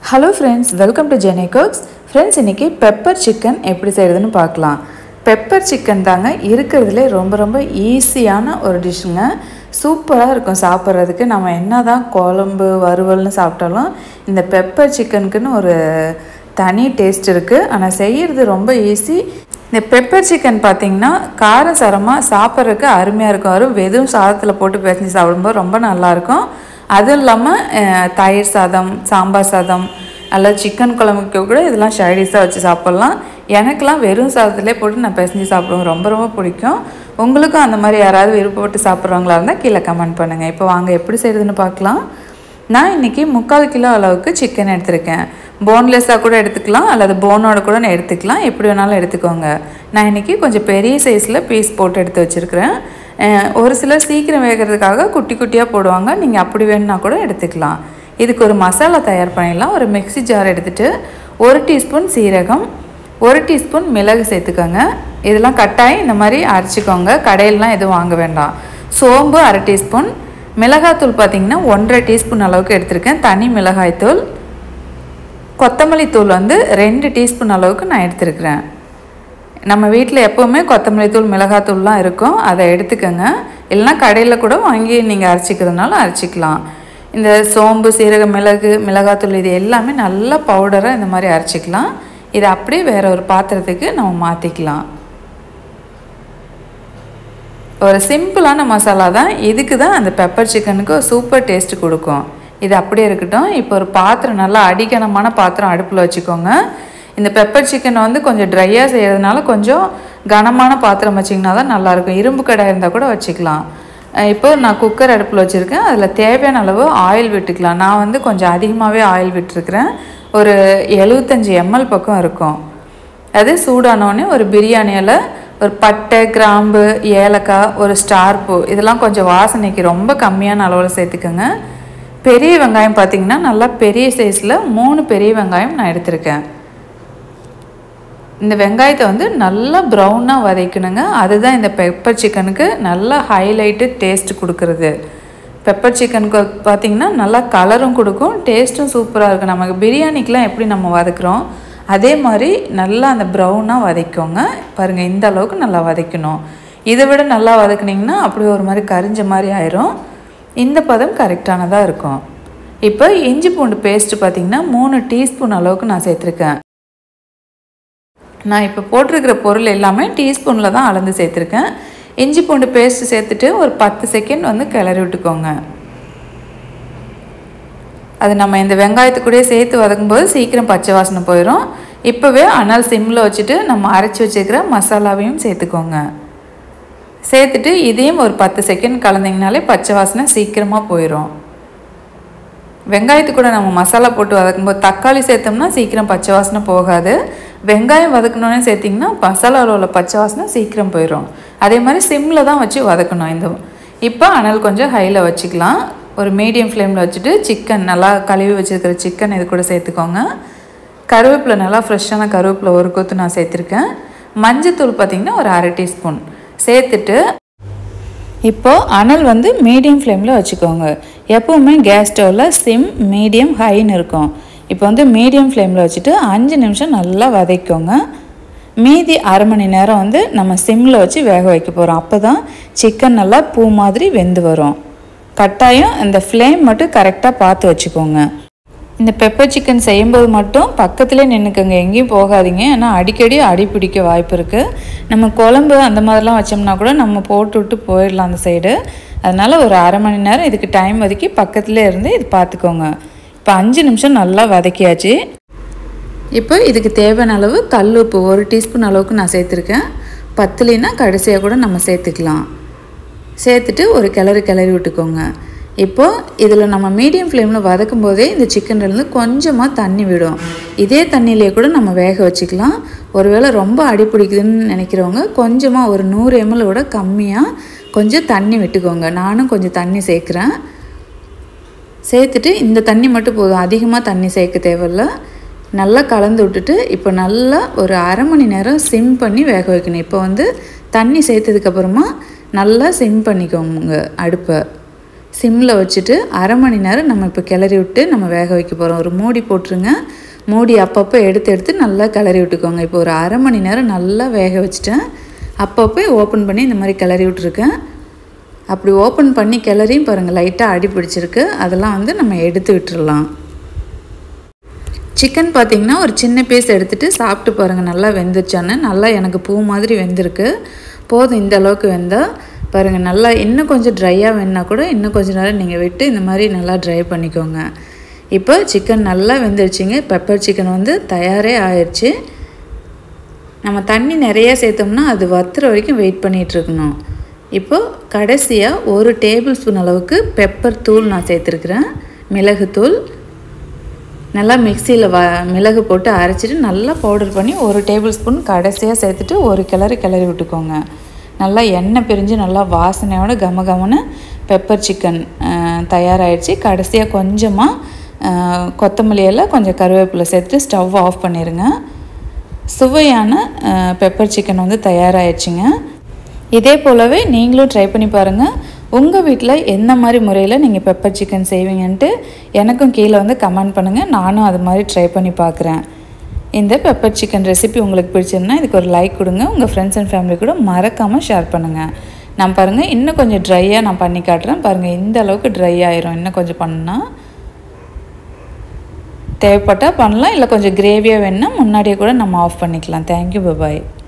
hello friends welcome to Jeni Cooks friends இன்றைக்கி pepper chicken எப்படி செய்கிறதுன்னு பார்க்கலாம் பெப்பர் சிக்கன் தாங்க இருக்கிறதுலே ரொம்ப ரொம்ப ஈஸியான ஒரு டிஷ்ஷுங்க சூப்பராக இருக்கும் சாப்பிட்றதுக்கு நம்ம என்ன தான் குழம்பு வறுவல்னு சாப்பிட்டாலும் இந்த பெப்பர் சிக்கனுக்குன்னு ஒரு தனி டேஸ்ட் இருக்குது ஆனால் செய்கிறது ரொம்ப ஈஸி இந்த பெப்பர் சிக்கன் பார்த்தீங்கன்னா காரம் சரமாக சாப்பிட்றதுக்கு அருமையாக இருக்கும் வரும் வெறும் சாதத்தில் போட்டு பிசைஞ்சு சாப்பிடும்போது ரொம்ப நல்லாயிருக்கும் அதுவும் இல்லாமல் தயிர் சாதம் சாம்பார் சாதம் அல்லது சிக்கன் குழம்புக்கு கூட இதெல்லாம் ஷைடிஷாக வச்சு சாப்பிட்லாம் எனக்கெலாம் வெறும் சாதத்திலே போட்டு நான் பிசைஞ்சு சாப்பிடுவேன் ரொம்ப ரொம்ப பிடிக்கும் உங்களுக்கும் அந்த மாதிரி யாராவது விருப்பப்பட்டு சாப்பிட்றவங்களா இருந்தால் கீழே கமெண்ட் பண்ணுங்கள் இப்போ வாங்க எப்படி செய்கிறதுன்னு பார்க்கலாம் நான் இன்றைக்கி முக்கால் கிலோ அளவுக்கு சிக்கன் எடுத்திருக்கேன் போன்லெஸ்ஸாக கூட எடுத்துக்கலாம் அல்லது போனோட கூட நான் எடுத்துக்கலாம் எப்படி வேணாலும் எடுத்துக்கோங்க நான் இன்றைக்கி கொஞ்சம் பெரிய சைஸில் பீஸ் போட்டு எடுத்து வச்சுருக்கிறேன் ஒரு சிலர் சீக்கிரம் வேகிறதுக்காக குட்டி குட்டியாக போடுவாங்க நீங்கள் அப்படி வேணுன்னா கூட எடுத்துக்கலாம் இதுக்கு ஒரு மசாலா தயார் பண்ணிடலாம் ஒரு மிக்ஸி ஜார் எடுத்துகிட்டு ஒரு டீஸ்பூன் சீரகம் ஒரு டீஸ்பூன் மிளகு சேர்த்துக்கோங்க இதெல்லாம் கட்டாயம் இந்த மாதிரி அரைச்சிக்கோங்க கடையிலலாம் எதுவும் வாங்க வேண்டாம் சோம்பு அரை டீஸ்பூன் மிளகாத்தூள் பார்த்திங்கன்னா ஒன்றரை டீஸ்பூன் அளவுக்கு எடுத்திருக்கேன் தனி மிளகாய்த்தூள் கொத்தமல்லி தூள் வந்து ரெண்டு டீஸ்பூன் அளவுக்கு நான் எடுத்துருக்கிறேன் நம்ம வீட்டில் எப்போவுமே கொத்தமல்லி தூள் மிளகாத்தூள்லாம் இருக்கும் அதை எடுத்துக்கோங்க இல்லைனா கடையில் கூட வாங்கி நீங்கள் அரைச்சிக்கிறதுனால அரைச்சிக்கலாம் இந்த சோம்பு சீரக மிளகு மிளகாத்தூள் இது எல்லாமே நல்லா பவுடராக இந்த மாதிரி அரைச்சிக்கலாம் இதை அப்படியே வேற ஒரு பாத்திரத்துக்கு நம்ம மாற்றிக்கலாம் ஒரு சிம்பிளான மசாலா தான் இதுக்கு தான் அந்த பெப்பர் சிக்கனுக்கு ஒரு சூப்பர் டேஸ்ட் கொடுக்கும் இது அப்படியே இருக்கட்டும் இப்போ ஒரு பாத்திரம் நல்லா அடிக்கணமான பாத்திரம் அடுப்பில் வச்சுக்கோங்க இந்த பெப்பர் சிக்கனை வந்து கொஞ்சம் ட்ரையாக செய்கிறதுனால கொஞ்சம் கனமான பாத்திரம் வச்சிங்கன்னா தான் நல்லாயிருக்கும் இரும்பு கடை இருந்தால் கூட வச்சுக்கலாம் இப்போ நான் குக்கர் அடுப்பில் வச்சுருக்கேன் அதில் தேவையான அளவு ஆயில் விட்டுக்கலாம் நான் வந்து கொஞ்சம் அதிகமாகவே ஆயில் விட்டுருக்குறேன் ஒரு எழுபத்தஞ்சி எம்எல் பக்கம் இருக்கும் அது சூடானோடனே ஒரு பிரியாணியில் ஒரு பட்டை கிராம்பு ஏலக்காய் ஒரு ஸ்டார் பூ இதெல்லாம் கொஞ்சம் வாசனைக்கு ரொம்ப கம்மியான அளவில் சேர்த்துக்கோங்க பெரிய வெங்காயம் பார்த்திங்கன்னா நல்லா பெரிய சைஸில் மூணு பெரிய வெங்காயம் நான் எடுத்திருக்கேன் இந்த வெங்காயத்தை வந்து நல்லா ப்ரௌனாக வதக்கணுங்க அதுதான் இந்த பெப்பர் சிக்கனுக்கு நல்லா ஹைலைட்டு டேஸ்ட் கொடுக்குறது பெப்பர் சிக்கனுக்கு பார்த்திங்கன்னா நல்லா கலரும் கொடுக்கும் டேஸ்ட்டும் சூப்பராக இருக்கும் நமக்கு பிரியாணிக்கெலாம் எப்படி நம்ம வதக்குறோம் அதே மாதிரி நல்லா அந்த ப்ரௌனாக வதக்கோங்க பாருங்கள் இந்த அளவுக்கு நல்லா வதக்கணும் இதை விட நல்லா வதக்குனிங்கன்னா அப்படியே ஒரு மாதிரி கரிஞ்ச மாதிரி ஆயிரும் இந்த பதம் கரெக்டானதாக இருக்கும் இப்போ இஞ்சி பூண்டு பேஸ்ட்டு பார்த்திங்கன்னா மூணு டீஸ்பூன் அளவுக்கு நான் சேர்த்துருக்கேன் நான் இப்போ போட்டிருக்கிற பொருள் எல்லாமே டீஸ்பூனில் தான் அளந்து சேர்த்துருக்கேன் இஞ்சி பூண்டு பேஸ்ட்டு சேர்த்துட்டு ஒரு பத்து செகண்ட் வந்து கிளறி விட்டுக்கோங்க அது நம்ம இந்த வெங்காயத்து கூட சேர்த்து வதக்கும்போது சீக்கிரம் பச்சை வாசனை போயிடும் இப்போவே அனல் சிம்மில் வச்சுட்டு நம்ம அரைச்சி வச்சுக்கிற மசாலாவையும் சேர்த்துக்கோங்க சேர்த்துட்டு இதையும் ஒரு பத்து செகண்ட் கலந்திங்கனாலே பச்சை வாசனை சீக்கிரமாக போயிடும் வெங்காயத்து கூட நம்ம மசாலா போட்டு வதக்கும்போது தக்காளி சேர்த்தோம்னா சீக்கிரம் பச்சை வாசனை போகாது வெங்காயம் வதக்கணுன்னே சேர்த்திங்கன்னா மசாலாவில் உள்ள பச்சை வாசனை சீக்கிரம் போயிடும் அதே மாதிரி சிம்மில் தான் வச்சு வதக்கணும் இந்த இப்போ அனல் கொஞ்சம் ஹையில் வச்சுக்கலாம் ஒரு மீடியம் ஃப்ளேமில் வச்சுட்டு சிக்கன் நல்லா கழுவி வச்சுருக்கிற சிக்கன் இது கூட சேர்த்துக்கோங்க கருவேப்பிலை நல்லா ஃப்ரெஷ்ஷான கருவேப்பிலை ஒரு கொத்து நான் சேர்த்துருக்கேன் மஞ்சத்தூள் பார்த்திங்கன்னா ஒரு அரை டீஸ்பூன் சேர்த்துட்டு இப்போது அனல் வந்து மீடியம் ஃப்ளேமில் வச்சுக்கோங்க எப்போவுமே கேஸ் ஸ்டவ்வில் சிம் மீடியம் ஹைன்னு இருக்கும் இப்போ வந்து மீடியம் ஃப்ளேமில் வச்சுட்டு அஞ்சு நிமிஷம் நல்லா வதக்கிக்கோங்க மீதி அரை மணி நேரம் வந்து நம்ம சிம்மில் வச்சு வேக வைக்க போகிறோம் அப்போ தான் சிக்கன் நல்லா பூ மாதிரி வெந்து வரும் கட்டாயம் இந்த ஃப்ளேம் மட்டும் கரெக்டாக பார்த்து வச்சுக்கோங்க இந்த பெப்பர் சிக்கன் செய்யும்போது மட்டும் பக்கத்துலேயே நின்றுக்கோங்க எங்கேயும் போகாதீங்க ஏன்னா அடிக்கடி அடி பிடிக்க வாய்ப்பு இருக்குது நம்ம குழம்பு அந்த மாதிரிலாம் வச்சோம்னா கூட நம்ம போட்டு விட்டு போயிடலாம் அந்த சைடு அதனால் ஒரு அரை மணி நேரம் இதுக்கு டைம் ஒதுக்கி பக்கத்துலேயே இருந்து இது பார்த்துக்கோங்க இப்போ அஞ்சு நிமிஷம் நல்லா வதக்கியாச்சு இப்போ இதுக்கு தேவையான அளவு கல் உப்பு ஒரு டீஸ்பூன் அளவுக்கு நான் சேர்த்துருக்கேன் பத்துலினா கடைசியாக கூட நம்ம சேர்த்துக்கலாம் சேர்த்துட்டு ஒரு கிளறி கிளறி விட்டுக்கோங்க இப்போது இதில் நம்ம மீடியம் ஃப்ளேமில் வதக்கும் போதே இந்த சிக்கன்லேருந்து கொஞ்சமாக தண்ணி விடும் இதே தண்ணியிலே கூட நம்ம வேக வச்சுக்கலாம் ஒருவேளை ரொம்ப அடி பிடிக்குதுன்னு நினைக்கிறவங்க கொஞ்சமாக ஒரு நூறு எம்எல் விட கம்மியாக கொஞ்சம் தண்ணி விட்டுக்கோங்க நானும் கொஞ்சம் தண்ணி சேர்க்குறேன் சேர்த்துட்டு இந்த தண்ணி மட்டும் போதும் அதிகமாக தண்ணி சேர்க்க தேவையில்ல நல்லா கலந்து விட்டுட்டு இப்போ நல்லா ஒரு அரை மணி நேரம் சிம் பண்ணி வேக வைக்கணும் இப்போ வந்து தண்ணி சேர்த்ததுக்கப்புறமா நல்லா சிம் பண்ணிக்கோங்க அடுப்பை சிம்மில் வச்சுட்டு அரை மணி நேரம் நம்ம இப்போ கிளறி விட்டு நம்ம வேக வைக்க போகிறோம் ஒரு மூடி போட்டுருங்க மூடி அப்பப்போ எடுத்து எடுத்து நல்லா கிளறி விட்டுக்கோங்க இப்போ ஒரு அரை மணி நேரம் நல்லா வேக வச்சுட்டேன் அப்பப்போ ஓப்பன் பண்ணி இந்த மாதிரி கிளறி விட்டுருக்கேன் அப்படி ஓப்பன் பண்ணி கிளறியும் பாருங்கள் லைட்டாக அடி பிடிச்சிருக்கு அதெல்லாம் வந்து நம்ம எடுத்து விட்டுறலாம் சிக்கன் பார்த்திங்கன்னா ஒரு சின்ன பீஸ் எடுத்துகிட்டு சாப்பிட்டு பாருங்கள் நல்லா வெந்துருச்சான்னு நல்லா எனக்கு பூ மாதிரி வெந்திருக்கு போதும் இந்த அளவுக்கு வெந்தால் பாருங்கள் நல்லா இன்னும் கொஞ்சம் ட்ரையாக வேணா கூட இன்னும் கொஞ்சம் நேரம் நீங்கள் விட்டு இந்த மாதிரி நல்லா ட்ரை பண்ணிக்கோங்க இப்போ சிக்கன் நல்லா வெந்துருச்சுங்க பெப்பர் சிக்கன் வந்து தயாரே ஆயிடுச்சு நம்ம தண்ணி நிறைய சேர்த்தோம்னா அது வத்துற வரைக்கும் வெயிட் பண்ணிகிட்ருக்கணும் இப்போது கடைசியாக ஒரு டேபிள் ஸ்பூன் அளவுக்கு பெப்பர் தூள் நான் சேர்த்துருக்குறேன் மிளகுத்தூள் நல்லா மிக்சியில் வ மிளகு போட்டு அரைச்சிட்டு நல்லா பவுடர் பண்ணி ஒரு டேபிள் ஸ்பூன் கடைசியாக சேர்த்துட்டு ஒரு கிளறி கிளறி விட்டுக்கோங்க நல்லா எண்ணெய் பிரிஞ்சு நல்லா வாசனையோட கம கமன்னு பெப்பர் சிக்கன் தயாராகிடுச்சு கடைசியாக கொஞ்சமாக கொத்தமல்லியெல்லாம் கொஞ்சம் கருவேப்பிலை சேர்த்து ஸ்டவ் ஆஃப் பண்ணிடுங்க சுவையான பெப்பர் சிக்கன் வந்து தயாராகிடுச்சிங்க இதே போலவே நீங்களும் ட்ரை பண்ணி பாருங்கள் உங்கள் வீட்டில் எந்த மாதிரி முறையில் நீங்கள் பெப்பர் சிக்கன் செய்வீங்கன்ட்டு எனக்கும் கீழே வந்து கமெண்ட் பண்ணுங்கள் நானும் அது மாதிரி ட்ரை பண்ணி பார்க்குறேன் இந்த பெப்பர் சிக்கன் ரெசிபி உங்களுக்கு பிடிச்சிருந்தா இதுக்கு ஒரு லைக் கொடுங்க உங்கள் ஃப்ரெண்ட்ஸ் அண்ட் ஃபேமிலி கூட மறக்காமல் ஷேர் பண்ணுங்கள் நான் பாருங்கள் இன்னும் கொஞ்சம் ட்ரையாக நான் பண்ணி காட்டுறேன் பாருங்கள் இந்த அளவுக்கு ட்ரை ஆயிரும் இன்னும் கொஞ்சம் பண்ணால் தேவைப்பட்டால் பண்ணலாம் இல்லை கொஞ்சம் கிரேவியாக வேணுன்னா முன்னாடியே கூட நம்ம ஆஃப் பண்ணிக்கலாம் தேங்க்யூ பபாய்